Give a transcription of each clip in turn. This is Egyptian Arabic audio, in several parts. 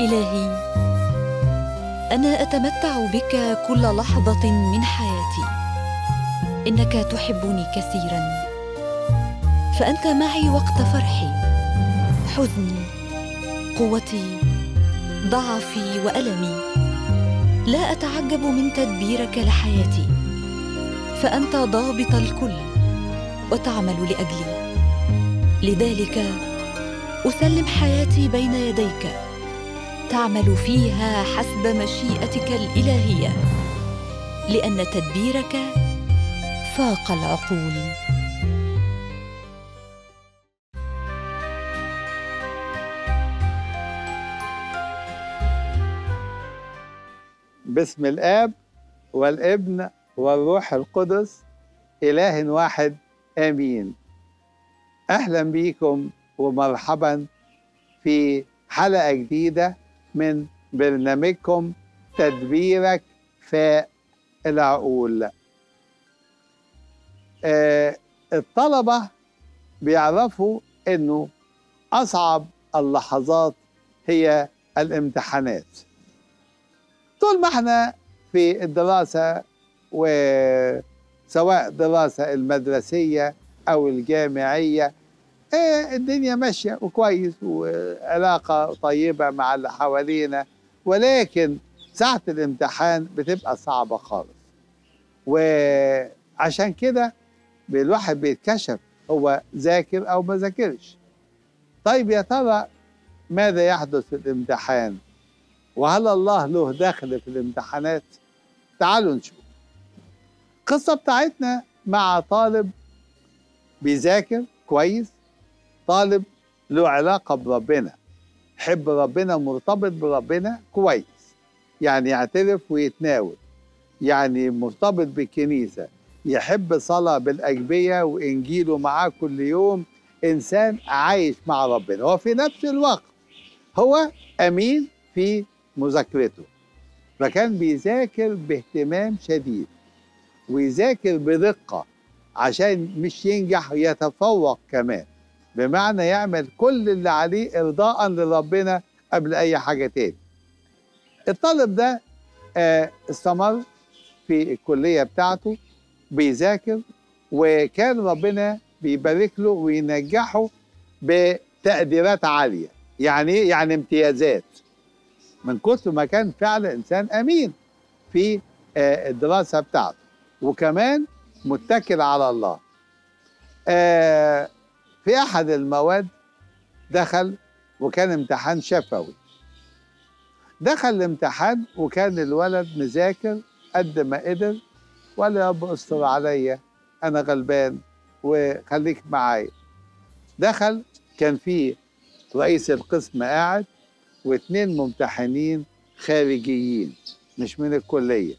إلهي أنا أتمتع بك كل لحظة من حياتي إنك تحبني كثيرا فأنت معي وقت فرحي حزني قوتي ضعفي وألمي لا أتعجب من تدبيرك لحياتي فأنت ضابط الكل وتعمل لأجلي لذلك أسلم حياتي بين يديك تعمل فيها حسب مشيئتك الالهيه لان تدبيرك فاق العقول باسم الاب والابن والروح القدس اله واحد امين اهلا بيكم ومرحبا في حلقه جديده من برنامجكم تدبيرك في العقول آه الطلبة بيعرفوا انه اصعب اللحظات هي الامتحانات طول ما احنا في الدراسة وسواء دراسة المدرسية او الجامعية إيه الدنيا ماشية وكويس وعلاقة طيبة مع اللي حوالينا ولكن ساعة الامتحان بتبقى صعبة خالص وعشان كده الواحد بيتكشف هو ذاكر أو ما ذاكرش طيب يا ترى ماذا يحدث في الامتحان وهل الله له دخل في الامتحانات تعالوا نشوف القصة بتاعتنا مع طالب بيذاكر كويس طالب له علاقة بربنا حب ربنا مرتبط بربنا كويس يعني يعترف ويتناول يعني مرتبط بالكنيسة يحب صلاة بالأجبية وإنجيله معاه كل يوم إنسان عايش مع ربنا وفي نفس الوقت هو أمين في مذاكرته فكان بيذاكر باهتمام شديد ويذاكر بدقة عشان مش ينجح يتفوق كمان بمعنى يعمل كل اللي عليه ارضاء لربنا قبل اي حاجه تاني الطالب ده آه استمر في الكليه بتاعته بيذاكر وكان ربنا بيبارك له وينجحه بتقديرات عاليه يعني ايه يعني امتيازات من كتر ما كان فعلا انسان امين في آه الدراسه بتاعته وكمان متكل على الله آه في احد المواد دخل وكان امتحان شفوي دخل الامتحان وكان الولد مذاكر قد ما قدر ولا يا رب استر عليا انا غلبان وخليك معايا دخل كان في رئيس القسم قاعد واثنين ممتحنين خارجيين مش من الكليه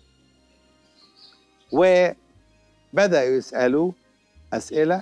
وبداوا يسالوه اسئله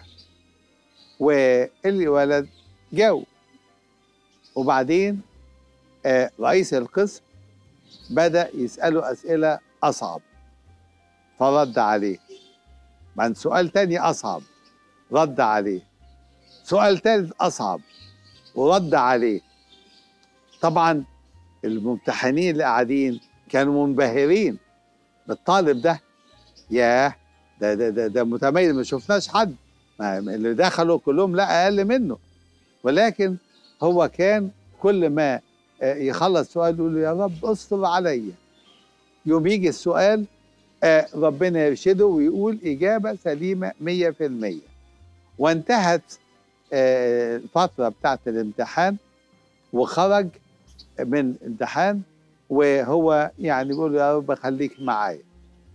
والولد جاوب وبعدين آه رئيس القسم بدأ يسأله أسئلة أصعب فرد عليه بعد سؤال تاني أصعب رد عليه سؤال تالت أصعب ورد عليه طبعا الممتحنين اللي قاعدين كانوا منبهرين بالطالب ده ياه ده ده ده, ده متميز ما شفناش حد اللي دخلوا كلهم لا اقل منه ولكن هو كان كل ما يخلص سؤال يقول له يا رب استر عليا يوم يجي السؤال ربنا يرشده ويقول اجابه سليمه 100% وانتهت الفتره بتاعت الامتحان وخرج من امتحان وهو يعني بيقول يا رب خليك معايا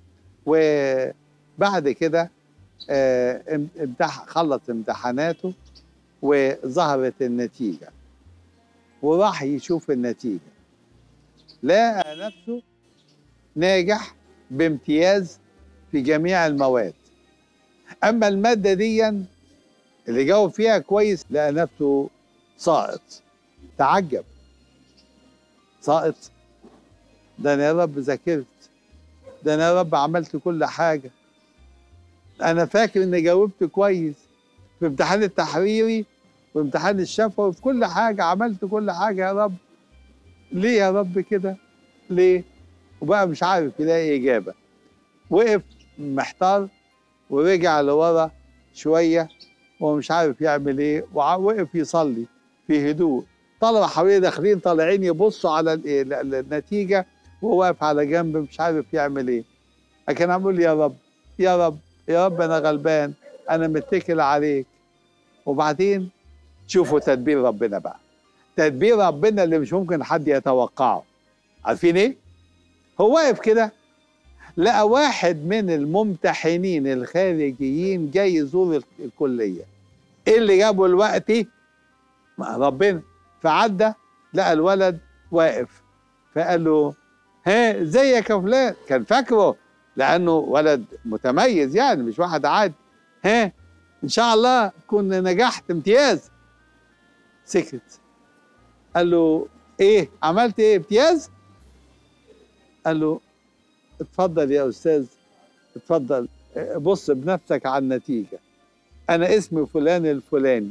وبعد كده امتح خلص امتحاناته وظهرت النتيجة وراح يشوف النتيجة لقى نفسه ناجح بامتياز في جميع المواد أما المادة دي اللي جاوب فيها كويس لقى نفسه ساقط تعجب ساقط ده أنا يا رب ذاكرت ده أنا يا رب عملت كل حاجة انا فاكر اني جاوبت كويس في امتحان التحريري وامتحان الشفوي وفي كل حاجه عملت كل حاجه يا رب ليه يا رب كده ليه وبقى مش عارف يلاقي اجابه وقف محتار ورجع لورا شويه ومش عارف يعمل ايه ووقف يصلي في هدوء طلبة حواليه داخلين طالعين يبصوا على ال- ال- ال- النتيجة وهو واقف على جنب مش عارف يعمل ايه لكن عمال يا رب يا رب يا رب انا غلبان انا متكل عليك وبعدين شوفوا تدبير ربنا بقى تدبير ربنا اللي مش ممكن حد يتوقعه عارفين ايه هو واقف كده لقى واحد من الممتحنين الخارجيين جاي يزور ال- الكليه ايه اللي جابه الوقت مع ربنا فعدى لقى الولد واقف فقال له ها ازيك يا فلان كان فاكره لانه ولد متميز يعني مش واحد عادي ها ان شاء الله تكون نجحت امتياز سكت قال له ايه عملت ايه امتياز قال له اتفضل يا استاذ اتفضل اه، بص بنفسك على النتيجه انا اسمي فلان الفلاني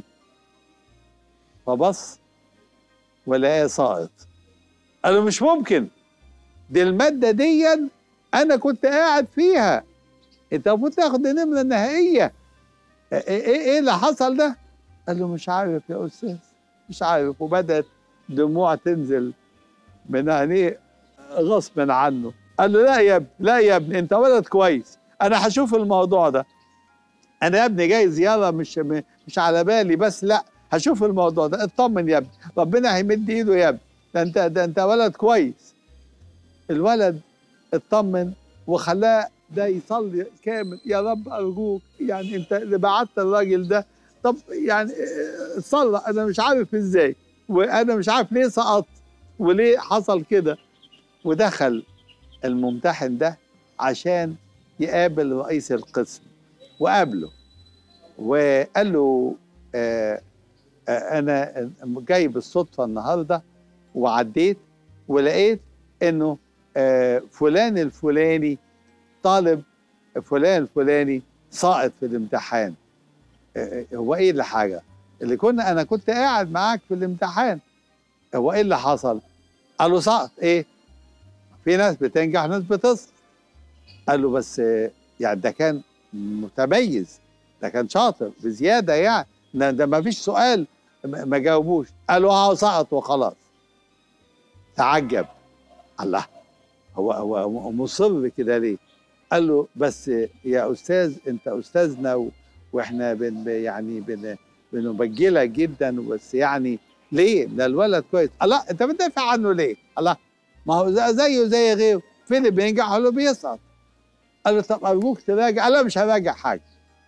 فبص ولقاه ساقط قال له مش ممكن دي الماده دي انا كنت قاعد فيها انت المفروض تاخد النمره النهائيه ايه ايه ايه اللي حصل ده قال له مش عارف يا استاذ مش عارف وبدات دموع تنزل من عينيه غصب عنه قال له لا يا ابني لا يا ابني انت ولد كويس انا هشوف الموضوع ده انا يا ابني جاي زياره مش مش على بالي بس لا هشوف الموضوع ده اطمن يا ابني ربنا هيمد ايده يا ابني ده انت ده انت ولد كويس الولد اطمن وخلاه ده يصلي كامل يا رب ارجوك يعني انت اللي بعت الراجل ده طب يعني اه، صلى انا مش عارف ازاي وانا مش عارف ليه سقط وليه حصل كده ودخل الممتحن ده عشان يقابل رئيس القسم وقابله وقال له آه آه انا جاي بالصدفه النهارده وعديت ولقيت انه آه فلان الفلاني طالب فلان الفلاني ساقط في الامتحان آه هو ايه اللي حاجه اللي كنا انا كنت قاعد معاك في الامتحان هو ايه اللي حصل قال له سقط ايه في ناس بتنجح وناس بتسقط قال له بس آه، يعني ده كان متميز ده كان شاطر بزياده يعني ده, ده ما فيش سؤال ما ما جاوبوش قالوا اه سقط وخلاص تعجب الله هو هو مصر كده ليه قال له بس يا استاذ انت استاذنا و- واحنا بن يعني بن بنبجلك جدا بس يعني ليه ده الولد كويس الله انت بتدافع عنه ليه الله ما هو زي- زيه زي غيره فين اللي بينجح واللي بيسقط قال له طب ارجوك تراجع قال له مش هراجع حاجه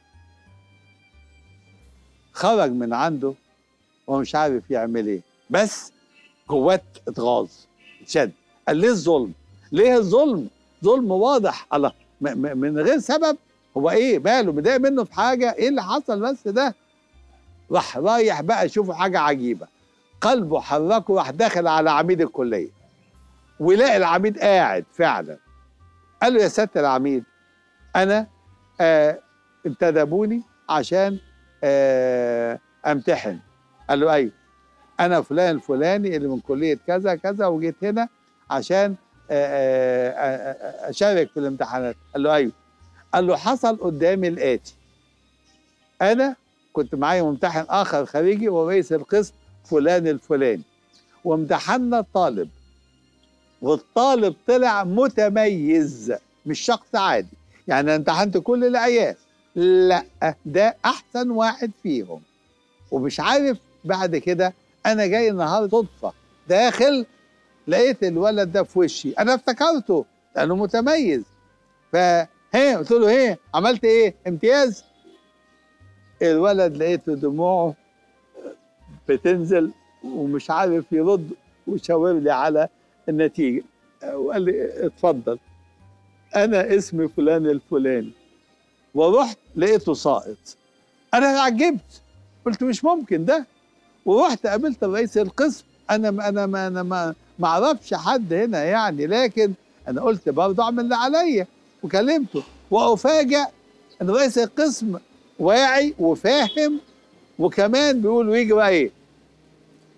خرج من عنده ومش عارف يعمل ايه بس جواه اتغاظ اتشد قال ليه الظلم ليه الظلم ظلم واضح الله م- م- من غير سبب هو ايه ماله مضايق منه في حاجه ايه اللي حصل بس ده راح رايح بقى شوفوا حاجه عجيبه قلبه حركه راح داخل على عميد الكليه ولقى العميد قاعد فعلا قال له يا سياده العميد انا آه انتدبوني عشان آه امتحن قال له ايوه انا فلان الفلاني اللي من كليه كذا كذا وجيت هنا عشان آه، آه، آه، اشارك في الامتحانات قال له ايوه قال له حصل قدامي الاتي انا كنت معايا ممتحن اخر خارجي ورئيس القسم فلان الفلاني وامتحنا الطالب والطالب طلع متميز مش شخص عادي يعني أنا امتحنت كل العيال لا ده احسن واحد فيهم ومش عارف بعد كده انا جاي النهارده صدفه داخل لقيت الولد ده في وشي انا افتكرته لانه متميز فهي قلت له ايه عملت ايه امتياز الولد لقيته دموعه بتنزل ومش عارف يرد وشاور لي على النتيجه وقال لي اتفضل انا اسمي فلان الفلاني ورحت لقيته ساقط انا عجبت قلت مش ممكن ده ورحت قابلت رئيس القسم انا ما انا ما انا ما ما اعرفش حد هنا يعني لكن انا قلت برضه اعمل اللي عليا وكلمته وافاجئ ان رئيس القسم واعي وفاهم وكمان بيقول ويجي بقى ايه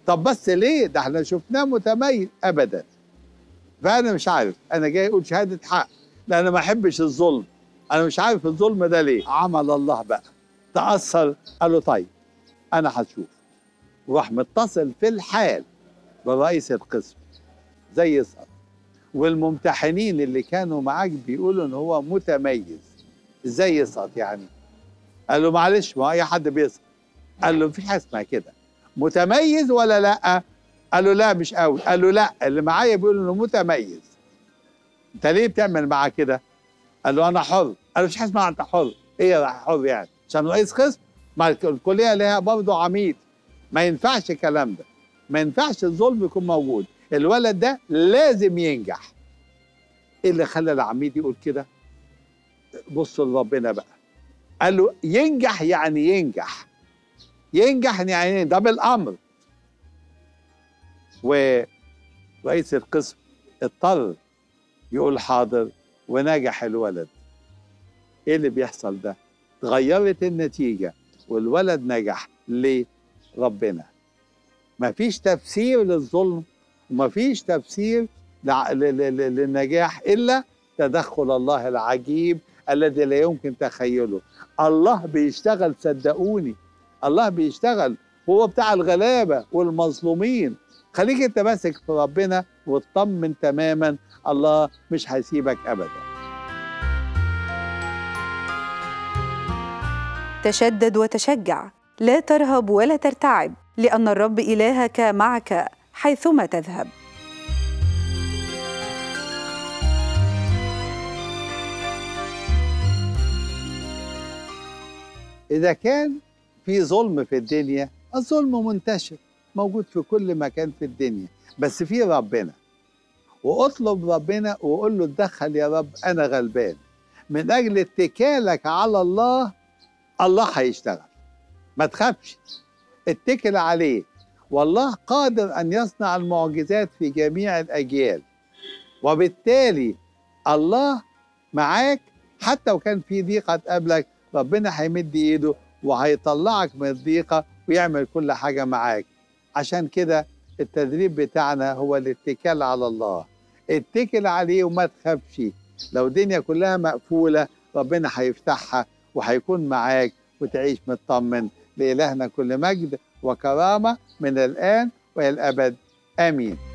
طب بس ليه ده احنا شفناه متميز ابدا فانا مش عارف انا جاي اقول شهاده حق لان انا ما احبش الظلم انا مش عارف الظلم ده ليه عمل الله بقى تاثر قال له طيب انا هشوف وراح متصل في الحال برئيس القسم زي يسأل والممتحنين اللي كانوا معاك بيقولوا ان هو متميز ازاي يسقط يعني قال له معلش ما اي حد بيسقط قال له مفيش حاجه اسمها كده متميز ولا لا قال له لا مش قوي قال له لا اللي معايا بيقول انه متميز انت ليه بتعمل معاه كده قال له انا حر قال له مفيش حاجه اسمها انت حر ايه حر يعني عشان رئيس قسم ما الكليه ليها برضه عميد ما ينفعش الكلام ده ما ينفعش الظلم يكون موجود الولد ده لازم ينجح ايه اللي خلى العميد يقول كده بص لربنا بقى قال له ينجح يعني ينجح ينجح يعني ده بالامر ورئيس القسم اضطر يقول حاضر ونجح الولد ايه اللي بيحصل ده اتغيرت النتيجه والولد نجح ليه ربنا مفيش تفسير للظلم ومفيش تفسير لع- ل- ل- ل- للنجاح الا تدخل الله العجيب الذي لا يمكن تخيله الله بيشتغل صدقوني الله بيشتغل هو بتاع الغلابه والمظلومين خليك انت ماسك في ربنا واطمن تماما الله مش هيسيبك ابدا تشدد وتشجع لا ترهب ولا ترتعب لان الرب الهك معك حيثما تذهب إذا كان في ظلم في الدنيا الظلم منتشر موجود في كل مكان في الدنيا بس في ربنا واطلب ربنا وقول له اتدخل يا رب أنا غلبان من أجل اتكالك على الله الله هيشتغل ما تخافش اتكل عليه والله قادر أن يصنع المعجزات في جميع الأجيال وبالتالي الله معاك حتى وكان في ضيقة تقابلك ربنا هيمد ايده وهيطلعك من الضيقة ويعمل كل حاجة معاك عشان كده التدريب بتاعنا هو الاتكال على الله اتكل عليه وما تخافش لو الدنيا كلها مقفولة ربنا هيفتحها وهيكون معاك وتعيش مطمن لإلهنا كل مجد وكرامة من الآن وإلى الأبد آمين